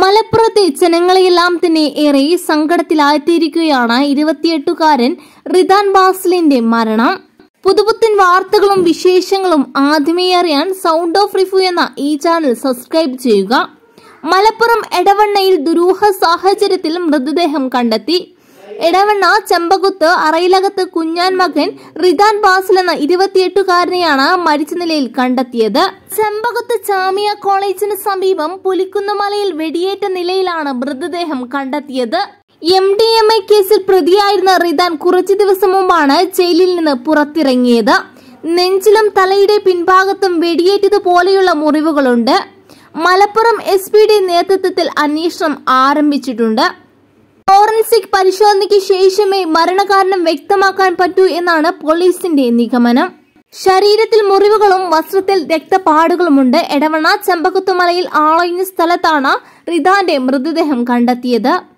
മലപ്പുറത്തെ ജനങ്ങളെയെല്ലാം തന്നെ ഏറെ സങ്കടത്തിലാഴ്ത്തിയിരിക്കുകയാണ് ഇരുപത്തിയെട്ടുകാരൻ റിദാൻ ബാസിലിന്റെ മരണം പുതുപുത്തൻ വാർത്തകളും വിശേഷങ്ങളും ആദ്യമേ അറിയാൻ സൗണ്ട് ഓഫ് റിഫ്യൂ എന്ന ഈ ചാനൽ സബ്സ്ക്രൈബ് ചെയ്യുക മലപ്പുറം എടവണ്ണയിൽ ദുരൂഹ സാഹചര്യത്തിൽ മൃതദേഹം കണ്ടെത്തി എടവണ്ണ ചെമ്പകുത്ത് അറയിലകത്ത് കുഞ്ഞാൻ മകൻ റിദാൻ ബാസിൽ എന്ന ഇരുപത്തിയെട്ടുകാരനെയാണ് മരിച്ച നിലയിൽ കണ്ടെത്തിയത് ചെമ്പകുത്ത് ചാമിയ കോളേജിന് സമീപം പുലിക്കുന്നമലയിൽ വെടിയേറ്റ നിലയിലാണ് മൃതദേഹം കണ്ടെത്തിയത് എം ഡി എം എ കേസിൽ പ്രതിയായിരുന്ന റിദാൻ കുറച്ചു ദിവസം മുമ്പാണ് ജയിലിൽ നിന്ന് പുറത്തിറങ്ങിയത് നെഞ്ചിലും തലയുടെ പിൻഭാഗത്തും വെടിയേറ്റതുപോലെയുള്ള മുറിവുകളുണ്ട് മലപ്പുറം എസ് പിയുടെ നേതൃത്വത്തിൽ അന്വേഷണം ആരംഭിച്ചിട്ടുണ്ട് ഫോറൻസിക് പരിശോധനയ്ക്ക് ശേഷമേ മരണകാരണം വ്യക്തമാക്കാൻ പറ്റൂ എന്നാണ് പോലീസിന്റെ നിഗമനം ശരീരത്തിൽ മുറിവുകളും വസ്ത്രത്തിൽ രക്തപ്പാടുകളുമുണ്ട് എടവണ്ണ ചെമ്പകുത്തുമലയിൽ ആളൊഴിഞ്ഞ സ്ഥലത്താണ് റിദാന്റെ മൃതദേഹം കണ്ടെത്തിയത്